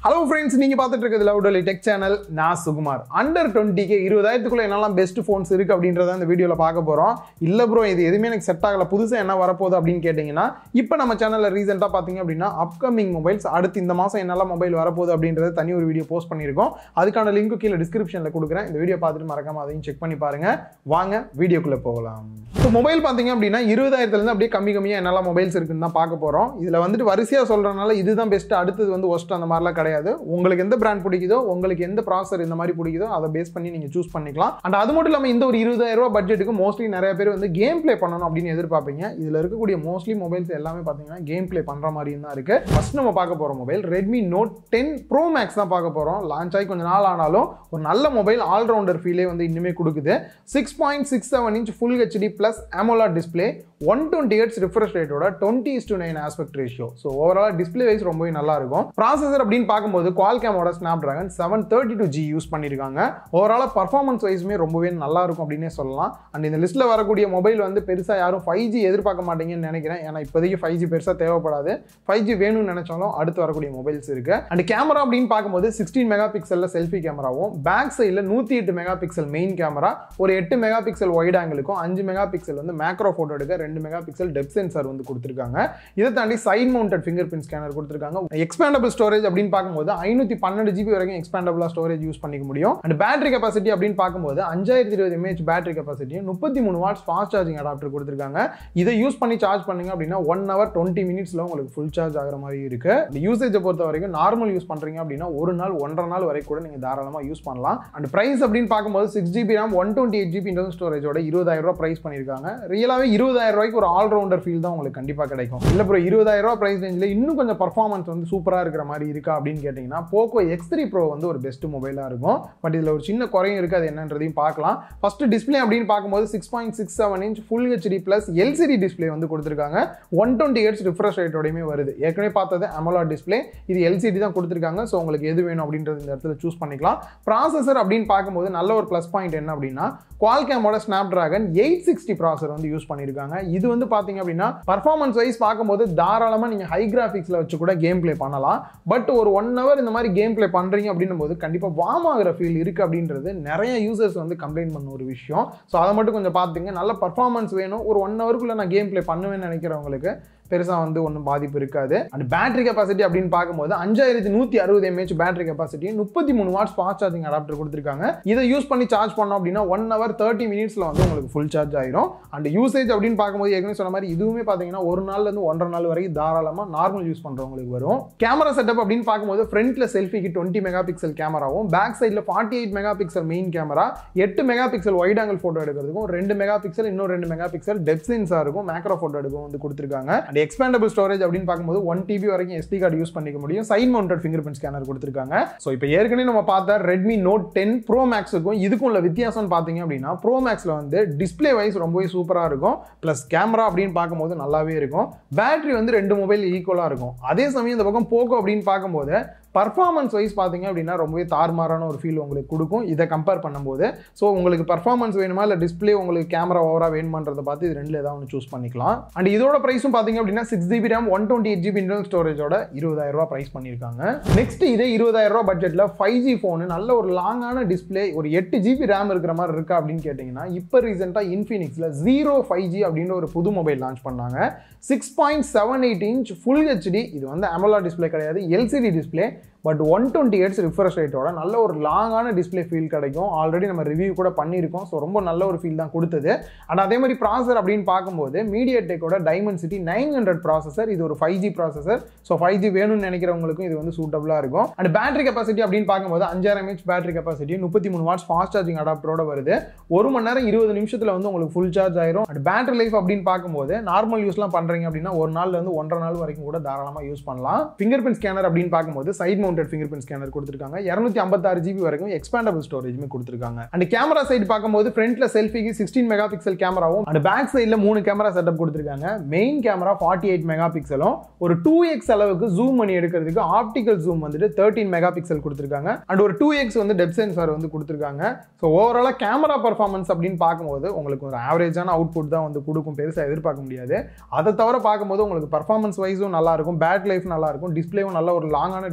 hello friends நீங்க பார்த்துட்டு இருக்கிறது லவுடலி டெக் சேனல் நான் சுகுமார் அண்டர் டுவெண்ட்டிக்கு இருபதாயிரத்துக்குள்ள என்னெல்லாம் பெஸ்ட் ஃபோன்ஸ் இருக்கு அப்படின்றத இந்த வீடியோவில் பார்க்க போறோம் இல்ல ப்ரோ இது எதுவுமே எனக்கு செட் ஆகல புதுசாக என்ன வரப்போகுது அப்படின்னு கேட்டிங்கன்னா இப்போ நம்ம சேனலில் ரீசெண்டாக பார்த்தீங்க அப்படின்னா அப்கமிங் மொபைல்ஸ் அடுத்து இந்த மாதம் என்னெல்லாம் மொபைல் வரப்போகுது அப்படின்றத தனி ஒரு வீடியோ போஸ்ட் பண்ணியிருக்கோம் அதுக்கான லிங்க் கீழே டிஸ்கிரிப்ஷனில் கொடுக்குறேன் இந்த வீடியோ பார்த்துட்டு மறக்காம அதையும் செக் பண்ணி பாருங்க வாங்க வீடியோக்குள்ளே போகலாம் ஸோ மொபைல் பார்த்தீங்க அப்படின்னா இருபதாயிரத்துலேருந்து அப்படியே கம்மி கம்மியாக என்னெல்லாம் மொபைல்ஸ் இருக்குன்னு தான் பார்க்க போகிறோம் இதில் வந்துட்டு வரிசையாக சொல்கிறனால இதுதான் பெஸ்ட் அடுத்தது வந்து ஒஸ்ட் அந்த மாதிரிலாம் கிடையாது உங்களுக்கு எந்த பிராண்ட் பிடிக்குதோ உங்களுக்கு எந்த ப்ராசர் இந்த மாதிரி பிடிக்குதோ அதை பேஸ் பண்ணி நீங்கள் சூஸ் பண்ணிக்கலாம் அண்ட் அது மட்டும் இல்லாமல் இந்த ஒரு இருபதாயிரம் ரூபாய் பட்ஜெட்டுக்கு மோஸ்ட்லி நிறைய பேர் வந்து கேம் ப்ளே பண்ணணும் அப்படின்னு எதிர்பார்ப்பீங்க இதில் இருக்கக்கூடிய மோஸ்ட்லி மொபைல்ஸ் எல்லாமே பார்த்தீங்கன்னா கேம் ப்ளே பண்ணுற மாதிரி தான் இருக்கு ஃபர்ஸ்ட் நம்ம பார்க்க போகிற mobile Redmi Note ten Pro Max தான் பார்க்க போகிறோம் லான்ச் ஆகி கொஞ்சம் நாள் ஆனாலும் ஒரு நல்ல மொபைல் ஆல்ரவுண்டர் ஃபீலே வந்து இன்னுமே கொடுக்குது six point six seven inch full HD plus AMOLED display one twenty hertz refresh ரேட்டோட twenty is to nine aspect ratio so overall display wise ரொம்பவே நல்லா இருக்கும் ப்ராசஸர் அப்படின்னு பார்க்கும்போது குவால்கேமோட Snapdragon seven thirty two G use பண்ணியிருக்காங்க overall performance வைஸுமே ரொம்பவே நல்லா இருக்கும் அப்படின்னே சொல்லலாம் அண்ட் இந்த லிஸ்ட்டில் வரக்கூடிய மொபைல் வந்து பெருசாக யாரும் ஃபைவ் ஜி எதிர்பார்க்க மாட்டீங்கன்னு நினைக்கிறேன் ஏன்னா இப்போதைக்கு ஃபைவ் ஜி பெருசாக தேவைப்படாது ஃபைவ் ஜி வேணும்னு நினைச்சாலும் அடுத்து வரக்கூடிய மொபைல்ஸ் இருக்கு அண்ட் கேமரா அப்படின்னு பார்க்கும்போது சிக்ஸ்டீன் மெகா பிக்சலில் செல்ஃபி கேமராவும் பேக் சைடில் நூற்றி எட்டு மெகா பிக்சல் மெயின் கேமரா ஒரு எட்டு மெகா பிக்சல் ஒயிட் ஆங்கிளுக்கும் அஞ்சு மெகா பிக்சல் வந்து மேக்ரோ ஃபோட்டோ எடுக்க ரெண்டு மெகா பிக்சல் டெப் சென்சார் வந்து கொடுத்துருக்காங்க இதை தாண்டி side mounted finger print scanner கொடுத்துருக்காங்க எக்ஸ்பேண்டபிள் ஸ்டோரேஜ் அப்படின்னு பார்க்கும்போது ஐநூற்றி பன்னெண்டு ஜிபி வரைக்கும் எக்ஸ்பேண்டபிளாக ஸ்டோரேஜ் யூஸ் பண்ணிக்க முடியும் அண்ட் பேட்டரி கெப்பாசிட்டி அப்படின்னு பார்க்கும்போது அஞ்சாயிரத்தி இருபது எம்ஏஹெச் பேட்டரி கெப்பாசிட்டியும் முப்பத்தி மூணு வாட்ஸ் ஃபாஸ்ட் சார்ஜிங் அடாப்டர் கொடுத்துருக்காங்க இதை யூஸ் பண்ணி சார்ஜ் பண்ணீங்க அப்படின்னா ஒன் ஹவர் டுவெண்ட்டி மினிட்ஸில் உங்களுக்கு ஃபுல் சார்ஜ் ஆகிற மாதிரி இருக்கு இந்த யூசேஜை பொறுத்த வரைக்கும் நார்மல் யூஸ் பண்ணுறீங்க அப்படின்னா ஒரு நாள் ஒன்றரை நாள் வரைக்கும் கூட நீங்கள் தாராளமாக யூஸ் பண்ணலாம் அண்ட் ப்ரைஸ் அப்படின்னு பார்க்கும்போது six GB RAM one twenty eight GB internal ஸ்டோரேஜோட இருபதாயிரம் ரூபாய் ப்ரைஸ் பண்ணியிருக்காங்க ரியலாகவே இருபதாயிரம் ரூபாய்க்கு ஒரு ஆல்ரவுண்டர் ஃபீல் தான் உங்களுக்கு கண்டிப்பாக கிடைக்கும் இல்லை ப்ரோ இருபதாயிரம் ரூபாய் ப்ரைஸ் ரேஞ்சில் இன்னும் கொஞ்சம் பர்ஃபார்மன்ஸ் வந்து சூப்பராக இருக்கிற மாதிரி இருக்கா அப்படின்னு கேட்டிங்கன்னா போக்கோ எக்ஸ் த்ரீ ப்ரோ வந்து ஒரு பெஸ்ட் மொபைலாக இருக்கும் பட் இதில் ஒரு சின்ன குறையும் இருக்குது அது என்னன்றதையும் பார்க்கலாம் ஃபர்ஸ்ட் டிஸ்பிளே அப்படின்னு பார்க்கும்போது six point six seven inch full HD plus LCD display வந்து கொடுத்துருக்காங்க ஒன் டுவெண்ட்டி ஹெட்ஸ் ரிஃப்ரெஷ் ரேட்டோடையுமே வருது ஏற்கனவே பார்த்தது அமலா டிஸ்பிளே இது எல்சிடி தான் கொடுத்துருக்காங்க ஸோ உங்களுக்கு எது வேணும் அப்படின்றது இந்த இடத்துல சூஸ் பண்ணிக்கலாம் ப்ராசஸர் அப்படின்னு பார்க்கும்போது நல்ல ஒரு ப்ளஸ் பாயிண்ட் என்ன அப்படின்னா குவால்கேமோட Snapdragon eight sixty processor வந்து யூஸ் பண்ணியிருக்காங்க இது வந்து பார்த்தீங்க அப்படின்னா பர்ஃபார்மன்ஸ் வைஸ் பார்க்கும்போது தாராளமாக நீங்கள் ஹை கிராஃபிக்ஸில் வச்சு கூட கேம் ப்ளே பண்ணலாம் பட் ஒரு ஒன் ஹவர் இந்த மாதிரி கேம் ப்ளே பண்ணுறீங்க அப்படின்னும் போது கண்டிப்பாக வார்ம் ஆகிற ஃபீல் இருக்குது அப்படின்றது நிறைய யூசர்ஸ் வந்து கம்ப்ளைண்ட் பண்ண ஒரு விஷயம் ஸோ அதை மட்டும் கொஞ்சம் பார்த்துங்க நல்ல பர்ஃபார்மன்ஸ் வேணும் ஒரு ஒன் ஹவருக்குள்ளே நான் கேம் ப்ளே பண்ணுவேன்னு நினைக்கிறவங்களுக்கு பெருசாக வந்து ஒன்றும் பாதிப்பு இருக்காது அண்ட் பேட்டரி கெப்பாசிட்டி அப்படின்னு பார்க்கும்போது அஞ்சாயிரத்தி நூற்றி அறுபது எம்ஏஹெச் பேட்டரி கெப்பாசிட்டி முப்பத்தி மூணு வாட்ஸ் ஃபாஸ்ட் சார்ஜிங் அடாப்டர் கொடுத்துருக்காங்க இதை யூஸ் பண்ணி சார்ஜ் பண்ணோம் அப்படின்னா ஒன் ஹவர் தேர்ட்டி மினிட்ஸில் வந்து உங்களுக்கு ஃபுல் சார்ஜ் ஆயிரும் அண்ட் யூசேஜ் அப்படின்னு பார்க்கும்போது ஏற்கனவே சொன்ன மாதிரி இதுவுமே பார்த்தீங்கன்னா ஒரு நாள்லேருந்து ஒன்றரை நாள் வரைக்கும் தாராளமாக நார்மல் யூஸ் பண்ணுறவங்களுக்கு வரும் கேமரா செட்டப் அப்படின்னு பார்க்கும்போது ஃப்ரண்ட்டில் செல்ஃபிக்கு டுவெண்ட்டி மெகா பிக்சல் கேமராவும் பேக் சைடில் forty eight mega pixel main camera எட்டு mega pixel wide angle photo எடுக்கிறதுக்கும் ரெண்டு மெகா பிக்சல் இன்னும் ரெண்டு மெகா பிக்சல் டெப் சென்சாருக்கும் மேக்ரோ ஃபோட்டோ எடுக்கவும் வந்து கொடுத்துருக்காங்க அண்ட் எக்ஸ்பேண்டபிள் ஸ்டோரேஜ் அப்படின்னு பார்க்கும்போது ஒன் டிபி வரைக்கும் எஸ்டி கார்டு யூஸ் பண்ணிக்க முடியும் side mounted finger print scanner கொடுத்துருக்காங்க ஸோ இப்போ ஏற்கனவே நம்ம பார்த்த ரெட்மி நோட் டென் ப்ரோ மேக்ஸுக்கும் இதுக்கும் உள்ள வித்தியாசம் பார்த்தீங்க அப்படின்னா ப்ரோ மேக்ஸில் வந்து டிஸ்பிளே வைஸ் ரொம்பவே சூப்பராக இருக்கும் ப்ளஸ் கேமரா அப்படின்னு பார்க்கும்போது நல்லாவே இருக்கும் பேட்டரி வந்து ரெண்டு மொபைல் ஈக்குவலாக இருக்கும் அதே சமயம் இந்த பக்கம் போக்கோ அப்படின்னு பார்க்கும்போது பர்ஃபார்மன்ஸ் வைஸ் பார்த்தீங்க அப்படின்னா ரொம்பவே தாறுமாறான ஒரு ஃபீல் உங்களுக்கு கொடுக்கும் இதை கம்பேர் பண்ணும்போது ஸோ உங்களுக்கு பர்ஃபார்மன்ஸ் வேணுமா இல்லை டிஸ்பிளே உங்களுக்கு கேமரா ஓவராக வேணுமான்றதை பார்த்து இது ரெண்டில் ஏதாவது ஒன்று சூஸ் பண்ணிக்கலாம் அண்ட் இதோட ப்ரைஸும் பார்த்தீங்க அப்படின்னா six GB RAM one twenty eight GB internal ஸ்டோரேஜோட இருபதாயிரம் ரூபா ப்ரைஸ் பண்ணியிருக்காங்க நெக்ஸ்ட் இதே இருபதாயிரம் ரூபா பட்ஜெட்டில் ஃபைவ் ஜி ஃபோனு நல்ல ஒரு லாங்கான டிஸ்பிளே ஒரு எட்டு ஜிபி ரேம் இருக்கிற மாதிரி இருக்கா அப்படின்னு கேட்டிங்கன்னா இப்போ ரீசெண்டாக இன்ஃபினிக்ஸில் ஜீரோ ஃபைவ் ஜி அப்படின்ற ஒரு புது மொபைல் லான்ச் பண்ணாங்க six point seven eight inch full HD இது வந்து அமலா டிஸ்பிளே கிடையாது LCD display but one twenty hertz refresh ரேட்டோட நல்ல ஒரு லாங்கான டிஸ்பிளே ஃபீல் கிடைக்கும் ஆல்ரெடி நம்ம ரிவ்யூ கூட பண்ணியிருக்கோம் ஸோ ரொம்ப நல்ல ஒரு ஃபீல் தான் கொடுத்தது அண்ட் அதே மாதிரி ப்ராசர் அப்படின்னு பார்க்கும்போது மீடியா டெக்கோட Dimensity nine hundred processor இது ஒரு five G processor so five G வேணும்னு நினைக்கிறவங்களுக்கும் இது வந்து சூட்டபுளாக இருக்கும் அண்ட் பேட்டரி கெப்பாசிட்டி அப்படின்னு பார்க்கும்போது அஞ்சாயிரம் எம்ஹெச் பேட்டரி கெப்பாசிட்டி முப்பத்தி மூணு வாட்ஸ் ஃபாஸ்ட் சார்ஜிங் அடாப்டரோட வருது ஒரு மணி நேரம் இருபது நிமிஷத்தில் வந்து உங்களுக்கு ஃபுல் சார்ஜ் ஆயிரும் அண்ட் பேட்டரி லைஃப் அப்படின்னு பார்க்கும்போது நார்மல் யூஸ்லாம் பண்ணுறீங்க அப்படின்னா ஒரு நாள்ல இருந்து ஒன்றரை நாள் வரைக்கும் கூட தாராளமாக யூஸ் பண்ணலாம் ஃபிங்கர் பிரிண்ட் ஸ்கேனர் அப்படின்னு பார்க்கும்போது side mounted finger print scanner கொடுத்துருக்காங்க இரநூத்தி ஐம்பத்தாறு ஜிபி வரைக்கும் எக்ஸ்பேண்டபிள் ஸ்டோரேஜுமே கொடுத்துருக்காங்க அண்ட் கேமரா சைடு பார்க்கும்போது ஃப்ரண்ட்ல செல்ஃபிக்கு சிக்ஸ்டீன் மெகா பிக்சல் கேமராவும் அண்ட் பேக் சைடில் மூணு கேமரா செட்டப் கொடுத்துருக்காங்க main camera forty eight mega பிக்சலும் ஒரு டூ எக்ஸ் அளவுக்கு ஜூம் பண்ணி எடுக்கிறதுக்கு ஆப்டிக்கல் ஜூம் வந்துட்டு தேர்ட்டின் மெகா பிக்சல் கொடுத்துருக்காங்க அண்ட் ஒரு டூ எக்ஸ் வந்து டெப் சென்சார் வந்து கொடுத்துருக்காங்க ஸோ ஓவராலாக கேமரா பர்ஃபார்மன்ஸ் அப்படின்னு பார்க்கும்போது உங்களுக்கு ஒரு ஆவரேஜான அவுட்புட் தான் வந்து கொடுக்கும் பெருசாக எதிர்பார்க்க முடியாது அதை தவிர பார்க்கும்போது உங்களுக்கு பர்ஃபார்மன்ஸ் வைஸும் நல்லா இருக்கும் பேட் லைஃப் நல்லா இருக்கும் டிஸ்பிளேவும் நல்ல ஒரு லாங்கான டிஸ்பிளே ஃபீல்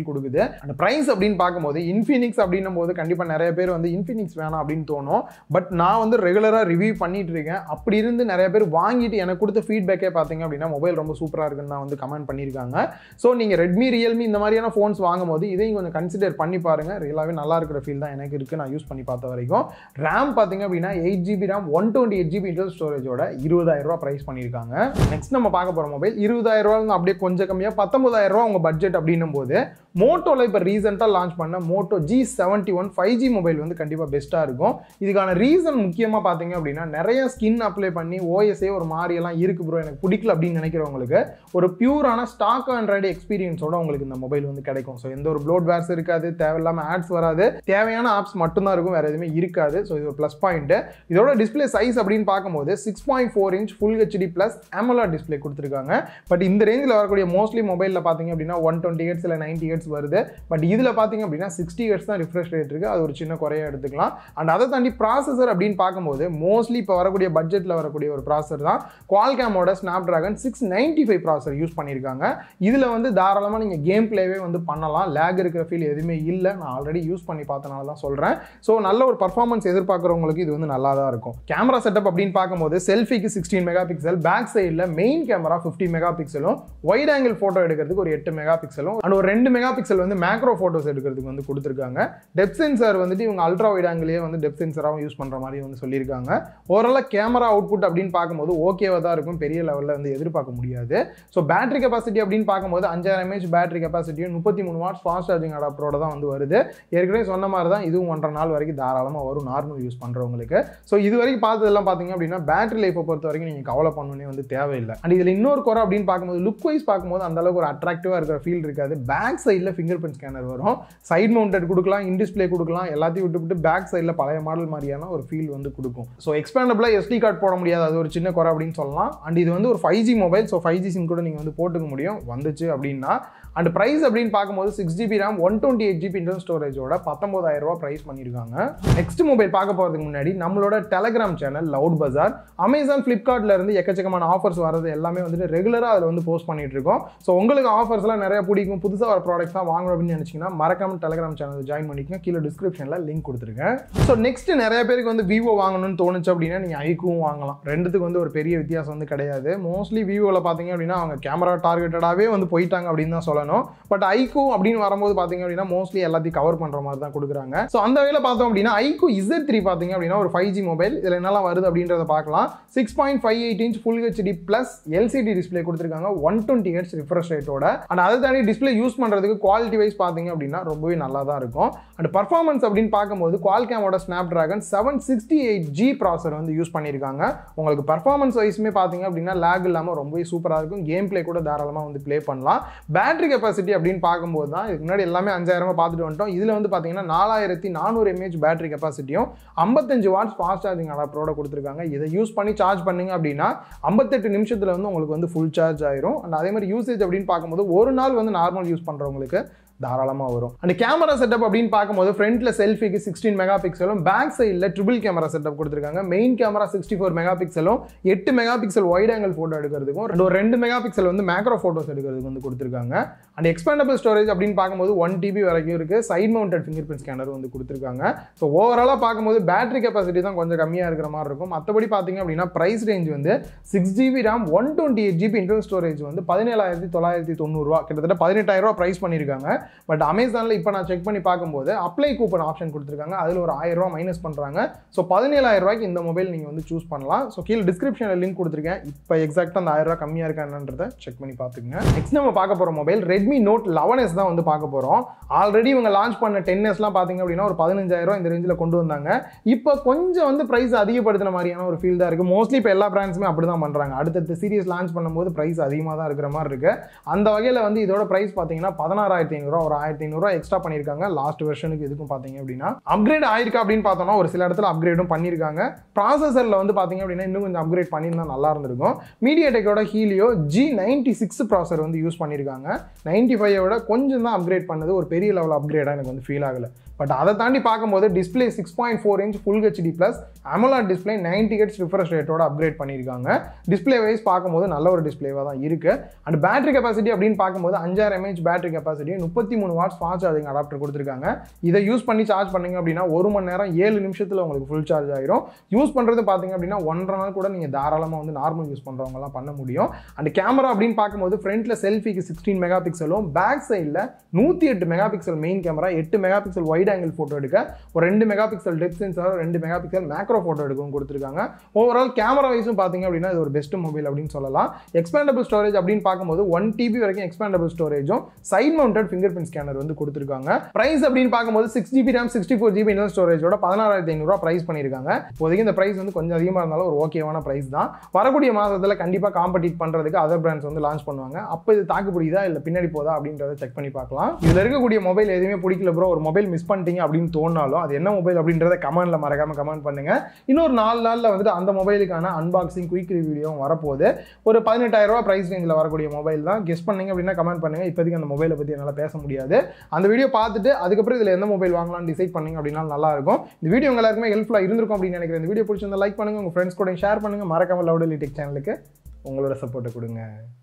கொடுக்குது அந்த ப்ரைஸ் அப்படின்னு பார்க்கும்போது இன்ஃபினிக்ஸ் அப்படின்னும் போது கண்டிப்பாக நிறைய பேர் வந்து இன்ஃபினிக்ஸ் வேணாம் அப்படின்னு தோணும் பட் நான் வந்து ரெகுலராக ரிவ்யூ பண்ணிட்டு இருக்கேன் அப்படி இருந்து நிறைய பேர் வாங்கிட்டு எனக்கு கொடுத்த ஃபீட்பேக்கே பார்த்தீங்க அப்படின்னா மொபைல் ரொம்ப சூப்பராக இருக்குன்னு தான் வந்து கமெண்ட் பண்ணியிருக்காங்க ஸோ நீங்கள் ரெட்மி ரியல்மி இந்த மாதிரியான ஃபோன்ஸ் வாங்கும்போது இதையும் கொஞ்சம் கன்சிடர் பண்ணி பாருங்க ரியலாகவே நல்லா இருக்கிற ஃபீல் தான் எனக்கு இருக்குது நான் யூஸ் பண்ணி பார்த்த வரைக்கும் ரேம் பார்த்தீங்க அப்படின்னா eight GB RAM one twenty eight GB internal ஸ்டோரேஜோட இருபதாயிரம் ரூபா ப்ரைஸ் பண்ணியிருக்காங்க நெக்ஸ்ட் நம்ம பார்க்க போகிற மொபைல் இருபதாயிரம் ரூபா அப்படியே கொஞ்சம் கம்மியாக பத்தொன்பதாயிரம் ரூபா உங்கள் பட்ஜெட் அப்படின்னும் போது மோட்டோவில் இப்போ ரீசெண்டாக லான்ச் பண்ண Moto G seventy one five G mobile வந்து கண்டிப்பாக பெஸ்ட்டாக இருக்கும் இதுக்கான ரீசன் முக்கியமாக பார்த்தீங்க அப்படின்னா நிறைய ஸ்கின் அப்ளை பண்ணி ஓஎஸ்ஏ ஒரு மாதிரியெல்லாம் இருக்கு ப்ரோ எனக்கு பிடிக்கல அப்படின்னு நினைக்கிறவங்களுக்கு ஒரு பியூரான ஸ்டாக் ஆண்ட்ராய்டு எக்ஸ்பீரியன்ஸோட உங்களுக்கு இந்த மொபைல் வந்து கிடைக்கும் ஸோ எந்த ஒரு ப்ளோட் வேர்ஸ் இருக்காது தேவையில்லாமல் ஆட்ஸ் வராது தேவையான ஆப்ஸ் மட்டும்தான் இருக்கும் வேறு எதுவுமே இருக்காது ஸோ இது ஒரு ப்ளஸ் பாயிண்ட் இதோட டிஸ்பிளே சைஸ் அப்படின்னு பார்க்கும்போது six point four inch full HD plus AMOLED display கொடுத்துருக்காங்க பட் இந்த ரேஞ்சில் வரக்கூடிய மோஸ்ட்லி மொபைலில் பார்த்தீங்க அப்படின்னா ஒன் டுவெண்ட்டி ஹெட்ஸ் இல்லை நைன்டி ஹெட்ஸ் வருது பட் இதில் பார்த்தீங்க அப்படின்னா சிக்ஸ்டி ஹெட்ஸ் தான் ரிஃப்ரெஷ் ரேட் இருக்குது அது ஒரு சின்ன குறைய எடுத்துக்கலாம் அண்ட் அதை தாண்டி ப்ராசஸர் அப்படின்னு பார்க்கும்போது மோஸ்ட்லி இப்போ வரக்கூடிய பட்ஜெட்டில் வரக்கூடிய ஒரு ப்ராசஸர் தான் குவால்கேமோட Snapdragon six ninety five processor use பண்ணியிருக்காங்க இதில் வந்து தாராளமாக நீங்கள் கேம் பிளேவே வந்து பண்ணலாம் லேக் இருக்கிற ஃபீல் எதுவுமே இல்லை நான் ஆல்ரெடி யூஸ் பண்ணி பார்த்தனால தான் சொல்கிறேன் ஸோ நல்ல ஒரு பர்ஃபார்மன்ஸ் எதிர்பார்க்குறவங்களுக்கு இது வந்து நல்லா தான் இருக்கும் கேமரா செட்டப் அப்படின்னு பார்க்கும்போது செல்ஃபிக்கு சிக்ஸ்டீன் மெகா பிக்சல் பேக் சைடில் மெயின் கேமரா ஃபிஃப்டி மெகா பிக்சலும் ஒயிட் ஆங்கிள் ஃபோட்டோ எடுக்கிறதுக்கு ஒரு எட்டு மெகா பிக்சலும் அண்ட் ஒரு ரெண்டு மெகா பிக்சல் வந்து மேக்ரோ ஃபோட்டோஸ் எடுக்கிறதுக்கு வந்து கொடுத்துருக்காங்க டெப் சென்சார் வந்துட்டு இவங்க அல்ட்ரா ஒயிட் ஆங்கிலே வந்து டெப் சென்சராகவும் யூஸ் பண்ணுற மாதிரி வந்து சொல்லியிருக்காங்க ஓவராலாக கேமரா அவுட்புட் அப்படின்னு பார்க்கும்போது ஓகேவாக தான் இருக்கும் பெரிய லெவலில் வந்து எதிர்பார்க்க முடியாது ஸோ பேட்டரி கெப்பாசிட்டி அப்படின்னு பார்க்கும்போது அஞ்சாயிரம் எம்ஏஹெச் பேட்டரி கெப்பாசிட்டியும் முப்பத்தி மூணு வாட்ஸ் ஃபாஸ்ட் சார்ஜிங் அடாப்டரோட தான் வந்து வருது ஏற்கனவே சொன்ன மாதிரி தான் இதுவும் ஒன்றரை நாள் வரைக்கும் தாராளமாக வரும் நார்மல் யூஸ் பண்ணுறவங்களுக்கு ஸோ இது வரைக்கும் பார்த்ததெல்லாம் பார்த்தீங்க அப்படின்னா பேட்டரி லைஃப்பை பொறுத்த வரைக்கும் நீங்கள் கவலை பண்ணணுன்னே வந்து தேவையில்லை அண்ட் இதில் இன்னொரு குறை அப்படின்னு பார்க்கும்போது லுக் வைஸ் பார்க்கும்போது அந்த அளவுக்கு ஒரு அட்ராக்டிவாக இருக்கிற ஃபீல் இருக்காது பேக் சைடில் ஃபிங்கர் பிரிண்ட் ஸ்கேனர் வரும் சைட் மவுண்டட் கொடுக்கலாம் இன் டிஸ்பிளே கொடுக்கலாம் எல்லாத்தையும் விட்டு விட்டு பேக் சைடில் பழைய மாடல் மாதிரியான ஒரு ஃபீல் வந்து கொடுக்கும் ஸோ எக்ஸ்பேண்டபிளாக எஸ்டி கார்டு போட முடியாது அது ஒரு சின்ன குறை அப்படின்னு சொல்லலாம் அண்ட் இது வந்து ஒரு five G mobile so five G SIM கூட நீங்கள் வந்து போட்டுக்க முடியும் வந்துச்சு அப்படின்னா அண்ட் ப்ரைஸ் அப்படின்னு பார்க்கும்போது six GB RAM one twenty eight GB internal ஸ்டோரேஜோட பத்தொன்பதாயிரம் ரூபா ப்ரைஸ் பண்ணியிருக்காங்க நெக்ஸ்ட் மொபைல் பார்க்க போகிறதுக்கு முன்னாடி நம்மளோட Telegram channel loud bazaar Amazon ஃப்ளிப்கார்ட்ல இருந்து எக்கச்சக்கமான ஆஃபர்ஸ் வரது எல்லாமே வந்துட்டு ரெகுலராக அதில் வந்து போஸ்ட் பண்ணிட்டு இருக்கோம் ஸோ உங்களுக்கு ஆஃபர்ஸ்லாம் நிறைய பிடிக்கும் புதுசாக வர ப்ராடக்ட்ஸ் தான் வாங்கணும் அப்படின்னு நினச்சிங்கன்னா மறக்காம டெலகிராம் சேனல் ஜாயின் பண்ணிக்கங்க கீழே டிஸ்கிரிப்ஷனில் லிங்க் கொடுத்துருக்கேன் ஸோ நெக்ஸ்ட் நிறைய பேருக்கு வந்து விவோ வாங்கணும்னு தோணுச்சு அப்படின்னா நீங்கள் ஐக்கும் வாங்கலாம் ரெண்டுத்துக்கு வந்து ஒரு பெரிய வித்தியாசம் வந்து கிடையாது மோஸ்ட்லி விவோவில் பார்த்தீங்க அப்படின்னா அவங்க கேமரா டார்கெட்டடாகவே வந்து போயிட்டாங்க அப்படின்னு தான் சொல்லணும் பட் ஐக்கு அப்படின்னு வரும்போது பார்த்தீங்க அப்படின்னா மோஸ்ட்லி எல்லாத்தையும் கவர் பண்ணுற மாதிரி தான் கொடுக்குறாங்க ஸோ அந்த வகையில் பார்த்தோம் அப்படின்னா ஐக்கு இசட் த்ரீ பார்த்தீங்க அப்படின்னா ஒரு ஃபைவ் ஜி மொபைல் இதில் என்னெல்லாம் வருது அப்படின்றத பார்க்கலாம் six point five eight inch full HD plus LCD display கொடுத்துருக்காங்க ஒன் டுவெண்ட்டி ஹெட்ஸ் ரிஃப்ரெஷ் ரேட்டோட அண்ட் அதை தாண்டி டிஸ்பிளே யூஸ் பண்ணுறதுக்கு குவாலிட்டி வைஸ் பார்த்தீங்க அப்படின்னா ரொம்பவே நல்லா தான் இருக்கும் அண்ட் பர்ஃபார்மன்ஸ் அப்படின்னு பார்க்கும்போது குவால்கேமோட Snapdragon seven sixty eight G processor வந்து யூஸ் பண்ணியிருக்காங்க உங்களுக்கு பர்ஃபார்மன்ஸ் வைஸுமே பார்த்தீங்க அப்படின்னா லேக் இல்லாமல் ரொம்பவே சூப்பராக இருக்கும் கேம் பிளே கூட தாராளமாக வந்து ப்ளே பண்ணலாம் பேட்டரி கெப்பாசிட்டி அப்படின்னு பார்க்கும்போது தான் இதுக்கு முன்னாடி எல்லாமே அஞ்சாயிரமா பார்த்துட்டு வந்துட்டோம் இதில் வந்து பார்த்தீங்கன்னா நாலாயிரத்தி நானூறு எம்ஏஹெச் பேட்டரி கெப்பாசிட்டியும் ஐம்பத்தஞ்சு வாட்ஸ் ஃபாஸ்ட் சார்ஜிங் அடாப்டரோட கொடுத்துருக்காங்க இதை யூஸ் பண்ணி சார்ஜ் பண்ணுங்க அப்படின்னா ஐம்பத்தெட்டு நிமிஷத்தில் வந்து உங்களுக்கு வந்து ஃபுல் சார்ஜ் ஆயிரும் அண்ட் அதே மாதிரி யூசேஜ் அப்படின்னு பார்க்கும்போது ஒரு நாள் வந்து நார்மல் யூஸ் பண்ணுறவங்களுக்கு தாராளமாக வரும் அண்ட் கேமரா செட்டப் அப்படின்னு பார்க்கும்போது ஃப்ரண்ட்ல செல்ஃபிக்கு சிக்ஸ்டீன் மெகா பிக்சலும் பேக் சைடில் ட்ரிபிள் கேமரா செட்டப் கொடுத்துருக்காங்க main camera sixty four mega பிக்சலும் எட்டு mega pixel wide angle photo எடுக்கிறதுக்கும் ரெண்டு ஒரு ரெண்டு மெகா பிக்சல் வந்து மேக்ரோ ஃபோட்டோஸ் எடுக்கிறதுக்கு வந்து கொடுத்துருக்காங்க அண்ட் எக்ஸ்பேண்டபிள் ஸ்டோரேஜ் அப்படின்னு பார்க்கும்போது ஒன் டிபி வரைக்கும் இருக்குது side mounted finger print scanner வந்து கொடுத்துருக்காங்க ஸோ ஓவராலாக பார்க்கும்போது பேட்டரி கெப்பாசிட்டி தான் கொஞ்சம் கம்மியாக இருக்கிற மாதிரி இருக்கும் மற்றபடி பார்த்தீங்க அப்படின்னா ப்ரைஸ் ரேஞ்ச் வந்து six GB RAM one twenty eight GB internal storage வந்து பதினேழாயிரத்தி தொள்ளாயிரத்தி தொண்ணூறுரூவா கிட்டத்தட்ட பதினெட்டாயிரம் ரூபா ப்ரைஸ் பண்ணியிருக்காங்க பட் அமேசானில் இப்போ நான் செக் பண்ணி பார்க்கும்போது அப்ளை கூப்பன் ஆப்ஷன் கொடுத்துருக்காங்க அதில் ஒரு ஆயிரம் ரூபா மைனஸ் பண்ணுறாங்க ஸோ பதினேழாயிரம் ரூபாய்க்கு இந்த மொபைல் நீங்கள் வந்து சூஸ் பண்ணலாம் ஸோ கீழே டிஸ்கிரிப்ஷனில் லிங்க் கொடுத்துருக்கேன் இப்போ எக்ஸாக்டாக அந்த ஆயிரம் ரூபா கம்மியாக இருக்கான்றதை செக் பண்ணி பார்த்துக்குங்க நெக்ஸ்ட் நம்ம பார்க்க போகிற mobile Redmi Note eleven S தான் வந்து பார்க்க போகிறோம் ஆல்ரெடி இவங்க லான்ச் பண்ண டென் எஸ்லாம் பார்த்தீங்க அப்படின்னா ஒரு பதினஞ்சாயிரம் இந்த ரேஞ்சில் கொண்டு வந்தாங்க இப்போ கொஞ்சம் வந்து ப்ரைஸ் அதிகப்படுத்தின மாதிரியான ஒரு ஃபீல் தான் இருக்குது மோஸ்ட்லி இப்போ எல்லா பிராண்ட்ஸுமே அப்படி தான் பண்ணுறாங்க அடுத்தடுத்த சீரியஸ் லான்ச் பண்ணும்போது ப்ரைஸ் அதிகமாக தான் இருக்கிற மாதிரி இருக்குது அந்த வகையில் வந்து இதோட ப்ரைஸ் பார்த்தீங்கன்னா பதினாறாயிரத்தி ஐநூறுரூவா ஒரு ஆயிரத்தி ஐநூறுரூவா எக்ஸ்ட்ரா பண்ணியிருக்காங்க லாஸ்ட் வெர்ஷனுக்கு இதுக்கும் பார்த்தீங்க அப்படின்னா அப்கிரேட் ஆயிருக்கா அப்படின்னு பார்த்தோம்னா ஒரு சில இடத்துல அப்கிரேடும் பண்ணியிருக்காங்க ப்ராசஸரில் வந்து பார்த்தீங்க அப்படின்னா இன்னும் கொஞ்சம் அப்கிரேட் பண்ணியிருந்தா நல்லா இருந்திருக்கும் மீடியா டெக்கோட Helio G ninety six processor வந்து யூஸ் பண்ணியிருக்காங்க நைன்டி ஃபைவோட கொஞ்சம் தான் அப்கிரேட் பண்ணது ஒரு பெரிய லெவல் அப்கிரேடாக எனக்கு வந்து ஃபீல் ஆகலை பட் அதை தாண்டி பார்க்கும்போது display six point four inch full HD plus AMOLED display ninety hertz refresh ரேட்டோட அப்கிரேட் பண்ணியிருக்காங்க டிஸ்பிளே வைஸ் பார்க்கும்போது நல்ல ஒரு டிஸ்பிளேவாக தான் இருக்குது அண்ட் பேட்டரி கெப்பாசிட்டி அப்படின்னு பார்க்கும்போது அஞ்சாயிரம் எம்ஏஹெச் பேட்டரி கெப்பாசிட்டி முப்பத்தி முப்பத்தி மூணு வாட்ஸ் ஃபாஸ்ட் சார்ஜிங் அடாப்டர் கொடுத்துருக்காங்க இதை யூஸ் பண்ணி சார்ஜ் பண்ணீங்க அப்படின்னா ஒரு மணி நேரம் ஏழு நிமிஷத்தில் உங்களுக்கு ஃபுல் சார்ஜ் ஆயிரும் யூஸ் பண்ணுறது பார்த்தீங்க அப்படின்னா ஒன்றரை நாள் கூட நீங்கள் தாராளமாக வந்து நார்மல் யூஸ் பண்ணுறவங்கலாம் பண்ண முடியும் அண்ட் கேமரா அப்படின்னு பார்க்கும்போது ஃப்ரண்ட்டில் செல்ஃபிக்கு சிக்ஸ்டீன் மெகா பிக்சலும் பேக் சைடில் நூற்றி எட்டு மெகா பிக்சல் மெயின் கேமரா எட்டு mega pixel wide angle photo எடுக்க ஒரு ரெண்டு மெகா பிக்சல் டெப்த் சென்சார் ரெண்டு மெகா பிக்சல் மேக்ரோ ஃபோட்டோ எடுக்கவும் கொடுத்துருக்காங்க ஓவரால் கேமரா வைஸும் பார்த்தீங்க அப்படின்னா இது ஒரு பெஸ்ட் மொபைல் அப்படின்னு சொல்லலாம் எக்ஸ்பேண்டபிள் ஸ்டோரேஜ் அப்படின்னு பார்க்கும்போது ஒன் டிபி வரைக்கும் எக்ஸ்பேண்டபிள் ஸ்டோரேஜும் side mounted finger print scanner வந்து கொடுத்துருக்காங்க பிரைஸ் அப்படின்னு பார்க்கும்போது six GB RAM sixty four GB internal ஸ்டோரேஜோட பதினாறாயிரத்தி ஐநூறுரூவா ப்ரைஸ் பண்ணியிருக்காங்க இப்போதைக்கு இந்த ப்ரைஸ் வந்து கொஞ்சம் அதிகமாக இருந்தாலும் ஒரு ஓகேவான ப்ரைஸ் தான் வரக்கூடிய மாதத்தில் கண்டிப்பாக காம்படிட் பண்ணுறதுக்கு அதர் பிராண்ட்ஸ் வந்து லான்ச் பண்ணுவாங்க அப்போ இது தாக்கு பிடிக்குதா இல்லை பின்னாடி போதா அப்படின்றத செக் பண்ணி பார்க்கலாம் இதில் இருக்கக்கூடிய மொபைல் எதுவுமே பிடிக்கல ப்ரோ ஒரு மொபைல் மிஸ் பண்ணிட்டீங்க அப்படின்னு தோணாலும் அது என்ன மொபைல் அப்படின்றத கமெண்ட்ல மறக்காம கமெண்ட் பண்ணுங்க இன்னொரு நாலு நாளில் வந்துட்டு அந்த மொபைலுக்கான அன்பாக்சிங் குயிக் ரிவ்யூவும் வரப்போகுது ஒரு பதினெட்டாயிரம் ரூபாய் ப்ரைஸ் ரேஞ்சில் வரக்கூடிய மொபைல் தான் கெஸ் பண்ணீங்க அப்படின்னா கமெண்ட் பண்ணுங்க இப்போதைக்கு அந்த மொபைலை பற்றி என்னால் பேச முடியாது அந்த வீடியோ பார்த்துட்டு அதுக்கப்புறம் இதில் எந்த மொபைல் வாங்கலாம்னு டிசைட் பண்ணீங்க அப்படின்னா நல்லா இருக்கும் இந்த வீடியோ உங்க எல்லாருக்குமே ஹெல்ப்ஃபுல்லாக இருந்திருக்கும் அப்படின்னு நினைக்கிறேன் இந்த வீடியோ பிடிச்சிருந்தா லைக் பண்ணுங்க உங்க ஃப்ரெண்ட்ஸ் கூட ஷேர் பண்ணுங்க மறக்காம லவுடலி டெக் சேனலுக்கு உங்களோட சப்போர்ட்டை கொடுங்க